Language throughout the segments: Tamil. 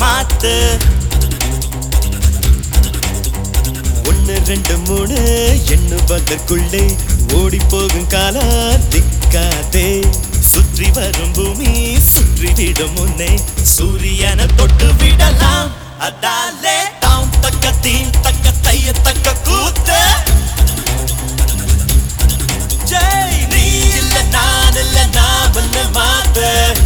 மாத்து ஒன்னு ரெண்டு மூணு எண்ணுவதற்குள்ளே ஓடி போகும் காலா திக்காதே சுற்றி வரும் பூமி சுற்றி விடும் முன்னே சூரியனை தொட்டு விடலாம் அதாலே தாம் தக்க தீம் தக்க தைய தக்க கூத்து ஜெய் நீ இல்ல நான் இல்ல நான் ஒன்னு மாத்து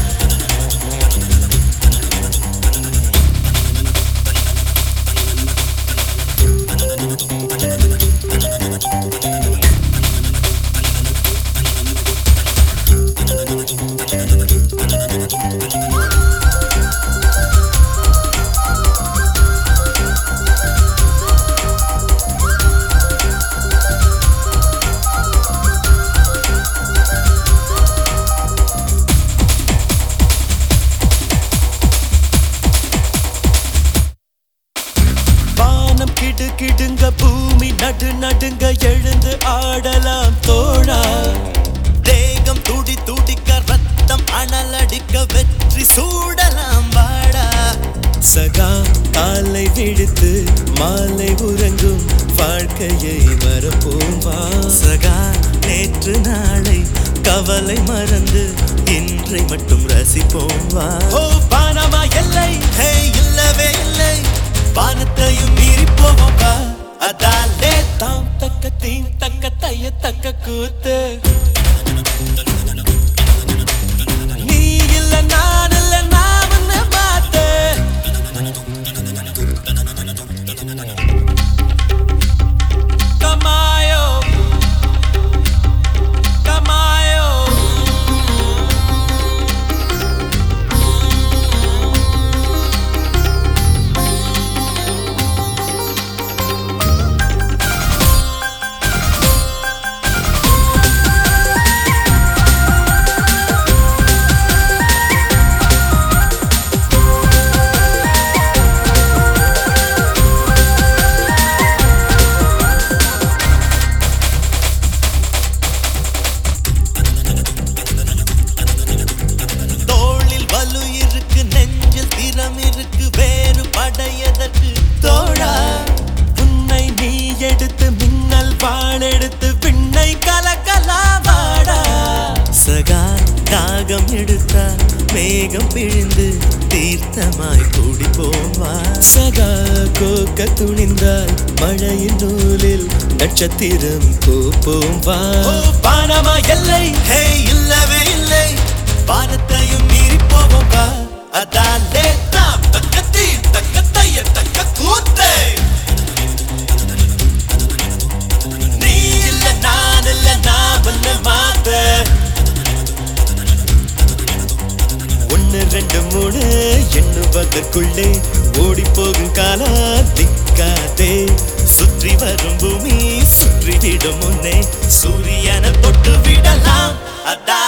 வானம் கிடு கிடுங்க பூமி நடு நடுங்க எழுந்து ஆடலாம் தோழா தேகம் துடி துடிக்க ரத்தம் அனலடிக்க வெற்றி சூடலாம் வாடா சகா காலை விழுத்து மாலை உறங்கும் வாழ்க்கையை மறப்போம் வா சகா நேற்று நாளை கவலை மறந்து இன்றை மட்டும் ரசிப்போம் வா ஓ பானமா எல்லை ஹே இல்லவே இல்லை வானத்தையும் மீறி போவோம் வா அதாலே தாம் தக்க தீம் தக்க தைய தக்க கூத்து நீ இல்ல நான் இல்ல நான் உன்னை பார்த்து Kamayo Kamayo தோளில் வலு இருக்கு நெஞ்சில் திறம் இருக்கு வேறு படையதற்கு தோழா உன்னை நீ எடுத்து மின்னல் வாழெடுத்து விண்ணை கலக்கலா வாடா சகா காகம் எடுத்தால் மேகம் பிழிந்து தீர்த்தமாய் கூடி போவா சகா கோக்க துணிந்தால் மழையின் நூலில் நட்சத்திரம் கோப்போம் வா பானமா எல்லை ஹே இல்லவே இல்லை வானத்தையும் மீறி போவோம் வா அதாலே தாம் தக்க தீ தக்க தைய தக்க கூத்து நீ இல்ல நான் இல்ல நான் ஒன்னு மாத்து ஒன்னு ரெண்டு மூணு எண்ணுவதற்குள்ளே ஓடி போகும் காலா திக்காதே சுற்றி வரும் பூமி சுற்றி விடும் முன்னே சூரியனை தொட்டு விடலாம் அதான்